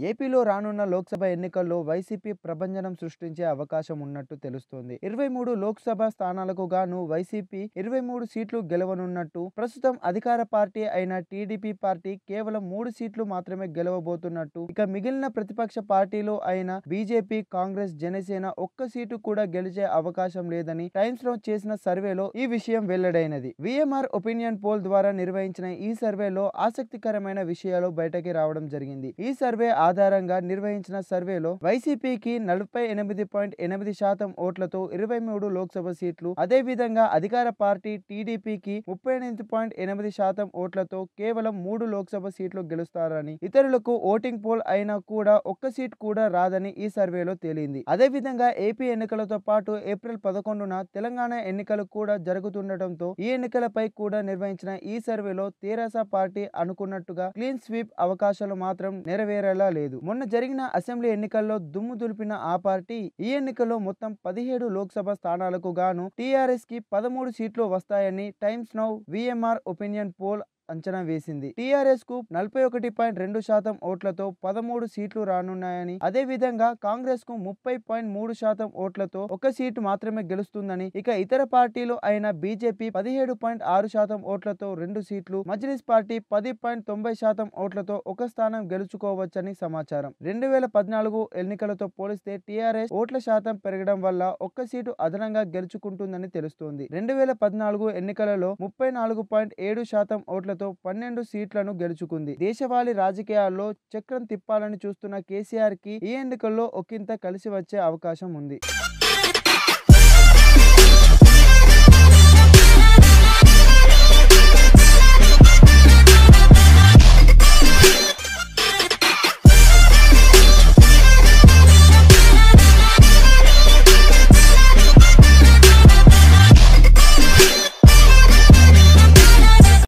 ఏపీలో రానున్న లోక్సభ ఎన్నికల్లో వైసీపీ ప్రభంజనం సృష్టించే అవకాశం ఉన్నట్టు తెలుస్తోంది ఇరవై మూడు లోక్సభ స్థానాలకు గాను వైసీపీ ఇరవై మూడు సీట్లు గెలవనున్నట్టు ప్రస్తుతం అధికార పార్టీ అయిన టీడీపీ పార్టీ కేవలం మూడు సీట్లు మాత్రమే గెలవబోతున్నట్టు ఇక మిగిలిన ప్రతిపక్ష పార్టీలు అయిన బీజేపీ కాంగ్రెస్ జనసేన ఒక్క సీటు కూడా గెలిచే అవకాశం లేదని టైమ్స్ లో చేసిన సర్వేలో ఈ విషయం వెల్లడైనది విఎంఆర్ ఒపీనియన్ పోల్ ద్వారా నిర్వహించిన ఈ సర్వేలో ఆసక్తికరమైన విషయాలు బయటకి రావడం జరిగింది ఈ సర్వే ఆధారంగా నిర్వహించిన సర్వేలో వైసీపీకి నలభై ఎనిమిది పాయింట్ ఎనిమిది శాతం ఓట్లతో ఇరవై మూడు లోక్సభ సీట్లు అదే విధంగా అధికార పార్టీ టీడీపీకి ముప్పై ఎనిమిది పాయింట్ ఎనిమిది శాతం ఓట్లతో కేవలం మూడు లోక్సభ సీట్లు గెలుస్తారని ఇతరులకు ఓటింగ్ పోల్ అయినా కూడా ఒక్క సీట్ కూడా రాదని ఈ సర్వేలో తేలింది అదే విధంగా ఏపీ ఎన్నికలతో పాటు ఏప్రిల్ పదకొండున తెలంగాణ ఎన్నికలు కూడా జరుగుతుండటంతో ఈ ఎన్నికలపై కూడా నిర్వహించిన ఈ సర్వేలో తెరాస పార్టీ అనుకున్నట్టుగా క్లీన్ స్వీప్ అవకాశాలు మాత్రం నెరవేరేలా లేదు మొన్న జరిగిన అసెంబ్లీ ఎన్నికల్లో దుమ్ము దులిపిన ఆ పార్టీ ఈ ఎన్నికల్లో మొత్తం పదిహేడు లోక్సభ స్థానాలకు గాను టీఆర్ఎస్ కి పదమూడు సీట్లు వస్తాయని Times Now VMR opinion poll అంచనా వేసింది టీఆర్ఎస్ కు నలభై ఒకటి పాయింట్ రెండు శాతం ఓట్లతో పదమూడు సీట్లు రానున్నాయని అదే విధంగా కాంగ్రెస్ కు ముప్పై పాయింట్ మూడు శాతం ఓట్లతో ఒక సీటు మాత్రమే గెలుస్తుందని ఇక ఇతర పార్టీలు అయిన బీజేపీ పదిహేడు పాయింట్ ఆరు శాతం ఓట్లతో రెండు సీట్లు మజ్లిస్ పార్టీ పది పాయింట్ తొంభై శాతం ఓట్లతో ఒక స్థానం గెలుచుకోవచ్చని సమాచారం రెండు వేల పద్నాలుగు ఎన్నికలతో పోలిస్తే టీఆర్ఎస్ ఓట్ల శాతం పెరగడం వల్ల ఒక్క సీటు అదనంగా గెలుచుకుంటుందని తెలుస్తోంది రెండు వేల పద్నాలుగు ఎన్నికలలో ముప్పై నాలుగు పాయింట్ ఏడు శాతం ఓట్లతో పన్నెండు సీట్లను గెలుచుకుంది దేశవాళీ రాజకీయాల్లో చక్రం తిప్పాలని చూస్తున్న కేసీఆర్ కి ఈ ఎన్నికల్లో ఒకంత కలిసి వచ్చే అవకాశం ఉంది